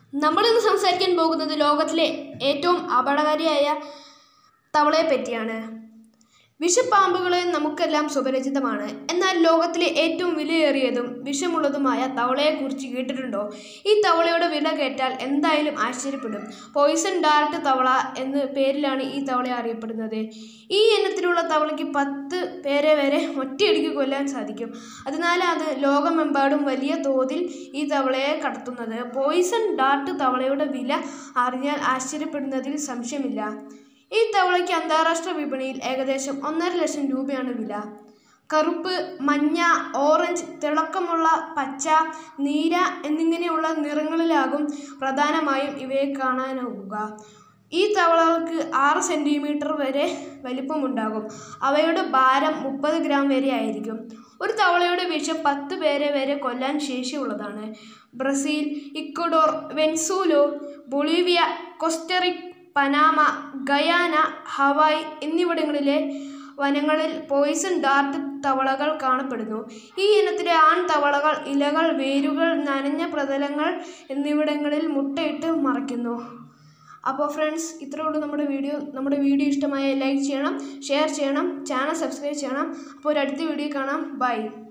നമ്മളിന്ന് സംസാരിക്കാൻ പോകുന്നത് ലോകത്തിലെ ഏറ്റവും അപകടകാരിയായ തവളയെ പറ്റിയാണ് വിഷപ്പാമ്പുകളെ നമുക്കെല്ലാം സുപരിചിതമാണ് എന്നാൽ ലോകത്തിലെ ഏറ്റവും വിലയേറിയതും വിഷമുള്ളതുമായ തവളയെക്കുറിച്ച് കേട്ടിട്ടുണ്ടോ ഈ തവളയുടെ വില കേട്ടാൽ എന്തായാലും ആശ്ചര്യപ്പെടും പോയിസൺ ഡാർട്ട് തവള എന്ന പേരിലാണ് ഈ തവള അറിയപ്പെടുന്നത് ഈ ഇനത്തിലുള്ള തവളയ്ക്ക് പത്ത് പേരെ വരെ ഒറ്റയടിക്ക് കൊല്ലാൻ സാധിക്കും അതിനാൽ അത് ലോകമെമ്പാടും വലിയ തോതിൽ ഈ തവളയെ കടത്തുന്നത് പോയിസൺ ഡാർട്ട് തവളയുടെ വില അറിഞ്ഞാൽ ആശ്ചര്യപ്പെടുന്നതിൽ സംശയമില്ല ഈ തവളയ്ക്ക് അന്താരാഷ്ട്ര വിപണിയിൽ ഏകദേശം ഒന്നര ലക്ഷം രൂപയാണ് വില കറുപ്പ് മഞ്ഞ ഓറഞ്ച് തിളക്കമുള്ള പച്ച നീല എന്നിങ്ങനെയുള്ള നിറങ്ങളിലാകും പ്രധാനമായും ഇവയെ കാണാനാവുക ഈ തവളകൾക്ക് ആറ് സെൻറ്റിമീറ്റർ വരെ വലിപ്പമുണ്ടാകും അവയുടെ ഭാരം മുപ്പത് ഗ്രാം വരെ ആയിരിക്കും ഒരു തവളയുടെ വിഷം പത്ത് പേരെ വരെ കൊല്ലാൻ ശേഷിയുള്ളതാണ് Brazil Ecuador Venezuela Bolivia Costa Rica Panama Guyana Hawaii എന്നിവിടങ്ങളിലെ വനങ്ങളിൽ പോയിസൺ ഡാർട്ട് തവളകൾ കാണപ്പെടുന്നു ഈ ഇനത്തിലെ ആൺ തവളകൾ ഇലകൾ വേരുകൾ നനഞ്ഞ പ്രതലങ്ങൾ എന്നിവിടങ്ങളിൽ മുട്ടയിട്ട് മറയ്ക്കുന്നു അപ്പോൾ ഫ്രണ്ട്സ് ഇത്രേ ഉള്ളൂ നമ്മുടെ വീഡിയോ നമ്മുടെ വീഡിയോ ഇഷ്ടമായ ലൈക്ക് ചെയ്യണം ഷെയർ ചെയ്യണം ചാനൽ സബ്സ്ക്രൈബ് ചെയ്യണം അപ്പോൾ ഒരു അടുത്ത വീഡിയോ കാണാം ബൈ